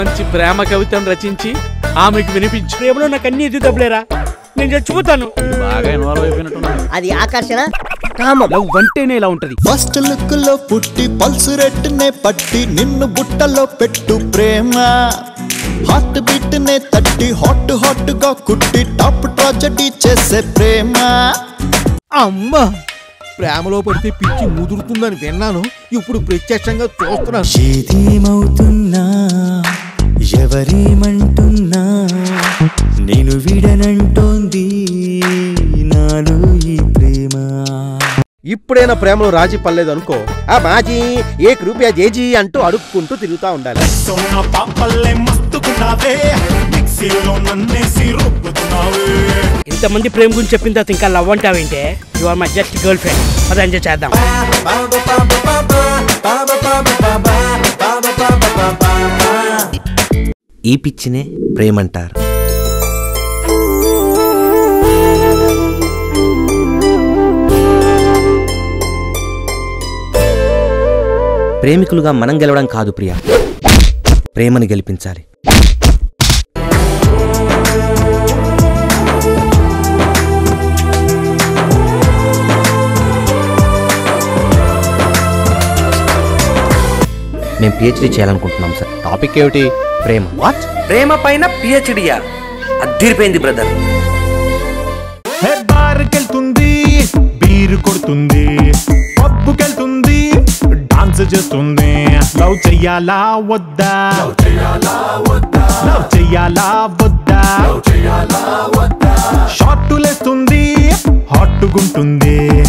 మంచి ప్రేమ కవితను రచించి ఆమెకు వినిపించు ప్రేమలో నాకు అన్ని ఎదుగు దబ్బలేరా నేను చచ్చిపోతాను బాగా ఇన్వాల్వ్ అయిపోయినట్టున్నాడు అది ఆకర్షణ కామం లవ్ అంటేనే ఇలా ఉంటది ఫస్ట్ లుక్ లో పుట్టి పల్సు రెట్టునే పట్టి నిన్ను బుట్టలో పెట్టు ప్రేమ హార్ట్ బీట్ నే తట్టి హాట్ హాట్ గా కుట్టి టాప్ ట్రాజడీ చేసే ప్రేమ అమ్మా ప్రేమలో పడితే పిచ్చి ముదురుతుందని విన్నాను ఇప్పుడు ప్రత్యక్షంగా చూస్తున్నాను ఏదేమవుతున్నా ఎవరేమంటున్నా నేను విడనంటోంది నాలో ఈ ప్రేమ ఇప్పుడైనా ప్రేమలో రాజీ పర్లేదు అనుకో ఆ బాజీ ఏ రూపాయ జేజీ అంటూ అడుక్కుంటూ తిరుగుతా ఉండాలి సోనా పాపల్లే మస్తుకున్నావే మిక్సీలో నన్నేసి రుబ్బుతున్నావే ఇంతమంది ప్రేమ గురించి చెప్పిన తర్వాత ఇంకా లవ్ అంటావేంటే you are my just girlfriend అది ఎంజాయ్ చేద్దాం ఈ పిచ్చినే ప్రేమంటారు ప్రేమికులుగా మనం గెలవడం కాదు ప్రియా ప్రేమని గెలిపించాలి మేము పిహెచ్డీ చేయాలనుకుంటున్నాం సార్ టాపిక్ ఏమిటి ప్రేమ వాట్ ప్రేమ పైన పిహెచ్డియా అద్దరిపోయింది బ్రదర్ హే బార్కెళ్తుంది బీరు కొడుతుంది పబ్బుకెళ్తుంది డాన్స్ చేస్తుంది లవ్ చెయ్యాలా వద్దా లవ్ చెయ్యాలా వద్దా షార్టులేస్తుంది హాట్టుగుంటుంది